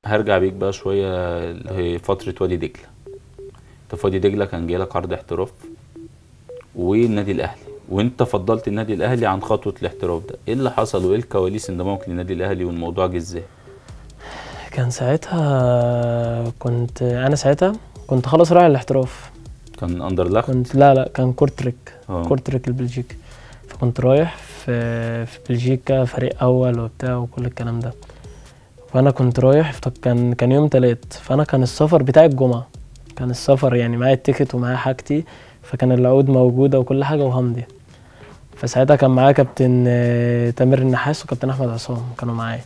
هرجع بيك بقى شويه لفتره وادي دجله انت في وادي دجله كان جايلك عرض احتراف والنادي الاهلي وانت فضلت النادي الاهلي عن خطوه الاحتراف ده ايه اللي حصل وايه الكواليس انضمامك للنادي الاهلي والموضوع جه ازاي كان ساعتها كنت انا ساعتها كنت خلاص رايح الاحتراف كان اندرلخت كنت لا لا كان كورتريك اه كورتريك البلجيكي فكنت رايح في في بلجيكا فريق اول وبتاع وكل الكلام ده فانا كنت رايح فت- كان كان يوم تلات فانا كان السفر بتاعي الجمعه كان السفر يعني معايا التيكت ومعايا حاجتي فكان العقود موجوده وكل حاجه وهمضي فساعتها كان معايا كابتن آه، تامر النحاس وكابتن احمد عصام كانوا معايا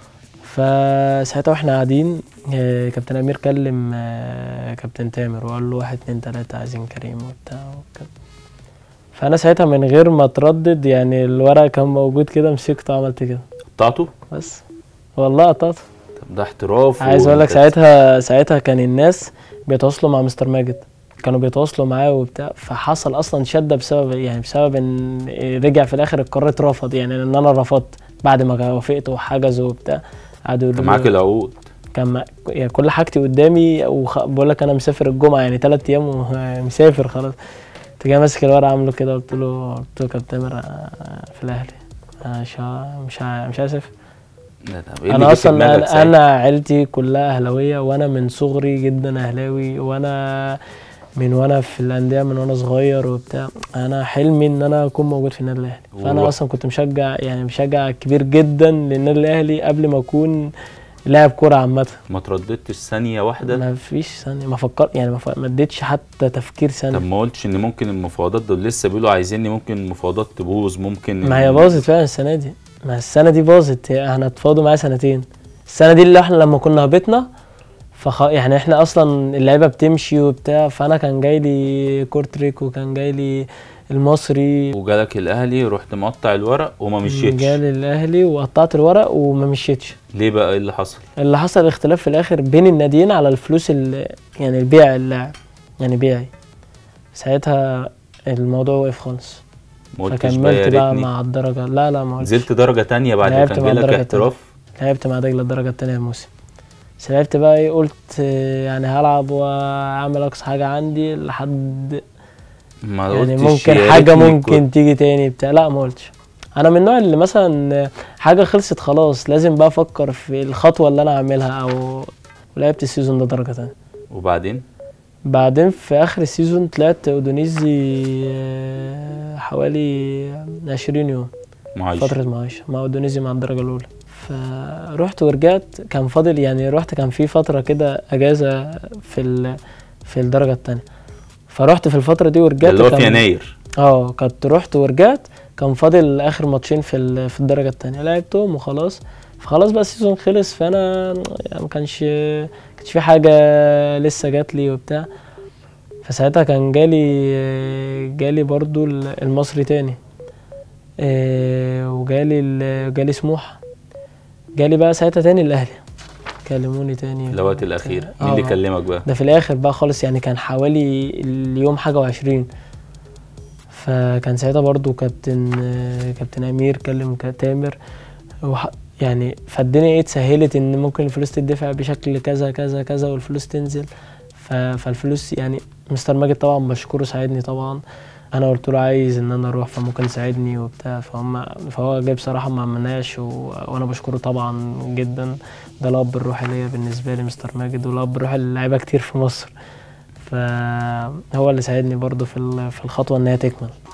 فساعتها واحنا قاعدين آه، كابتن امير كلم آه، كابتن تامر وقال له واحد اتنين تلاته عايزين كريم وبتاع وكده فانا ساعتها من غير ما اتردد يعني الورق كان موجود كده مسكته وعملت كده قطعته بس والله قطعت طب ده احتراف عايز اقول لك وانت- ساعتها ساعتها كان الناس بيتواصلوا مع مستر ماجد كانوا بيتواصلوا معاه وبتاع فحصل اصلا شده بسبب يعني بسبب ان رجع في الاخر القرار اترفض يعني ان انا رفضت بعد ما وافقت وحجزوا وبتاع قعدوا كان يقولوا معاك لي- العقود كان مع- يعني كل حاجتي قدامي وبقول لك انا مسافر الجمعه يعني ثلاث ايام ومسافر خلاص كنت جاي ماسك الورقه عامله كده قلت له قلت له كابتن تامر آه، في الاهلي أنا مش ه- مش ه- مش هسافر ده طب ايه اللي انا جه في اصلا دماغك انا, ساعتها؟ أنا عيلتي كلها اهلاويه وانا من صغري جدا اهلاوي وانا من وانا في الانديه من وانا صغير وبتاع انا حلمي ان انا اكون موجود في النادي الاهلي فانا والله. اصلا كنت مشجع يعني مشجع كبير جدا للنادي الاهلي قبل ما اكون لاعب كوره عامه ما ترددتش ثانيه واحده ما فيش ثانيه ما فكر يعني ما, ف... ما اديتش حتى تفكير طب ثانيه ما قلتش ان ممكن المفاوضات دول لسه بيقولوا عايزيني ممكن المفاوضات تبوظ ممكن ما هي باظت فعلا السنه دي ما السنه دي باظت هي- احنا اتفاوضوا معايا سنتين السنه دي اللي احنا لما كنا هبطنا فخ... يعني احنا اصلا اللعيبه بتمشي وبتاع فانا كان جاي لي كورتريك وكان جاي لي المصري وجالك الاهلي رحت مقطع الورق وما مشيتش جالي الاهلي وقطعت الورق وما مشيتش ليه بقى ايه اللي حصل اللي حصل اختلاف في الاخر بين الناديين على الفلوس اللي يعني البيع اللاعب يعني بيعي ساعتها الموضوع وقف خالص ما قلتش بقى يا فكملت بقى ريتني مع الدرجه لا لا ما قلتش نزلت درجه تانية بعد ما لعبت كان مع جالك الدرجة احتراف لعبت مع دجله الدرجه التانية الموسم بس لعبت بقى ايه قلت آه، يعني هلعب واعمل اقصى حاجه عندي لحد ما يعني قلتش ممكن يا حاجه ريتني ممكن كنت- تيجي تاني بتاع لا ما قلتش انا من النوع اللي مثلا حاجه خلصت خلاص لازم بقى افكر في الخطوه اللي انا اعملها او لعبت السيزون ده درجه تانية وبعدين بعدين في اخر السيزون طلعت اودونيزي آه، حوالي 20 يوم معايش فترة معاش مع اودونيزي مع الدرجة الأولى فرحت ورجعت كان فاضل يعني رحت كان في فترة كده أجازة في ال... في الدرجة التانية فرحت في الفترة دي ده ورجعت اللي هو في كان- يناير اه كنت رحت ورجعت كان فاضل آخر ماتشين في ال... في الدرجة التانية لعبتهم وخلاص فخلاص بقى السيزون خلص فأنا يعني ما كانش كانش في حاجة لسه جات لي وبتاع فساعتها كان جالي جالي برضو المصري تاني إيه، وجالي ال- جالي سموحة جالي بقى ساعتها تاني الأهلي كلموني تاني الوقت وبتاع. الاخير مين اللي آه. كلمك بقى ده في الآخر بقى خالص يعني كان حوالي اليوم حاجة وعشرين فكان ساعتها برضو كابتن كابتن أمير كلم كا- تامر وح- يعني فالدنيا ايه اتسهلت ان ممكن الفلوس تدفع بشكل كذا كذا كذا والفلوس تنزل ف- فالفلوس يعني مستر ماجد طبعا بشكره ساعدني طبعا انا قلت له عايز ان انا اروح فممكن يساعدني وبتاع فهم فهو جاي بصراحه ما عملناش و... وانا بشكره طبعا جدا ده الاب الروحي ليا بالنسبه لي مستر ماجد والاب الروحي للاعيبه كتير في مصر فهو اللي ساعدني برضو في ال- في الخطوه ان هي تكمل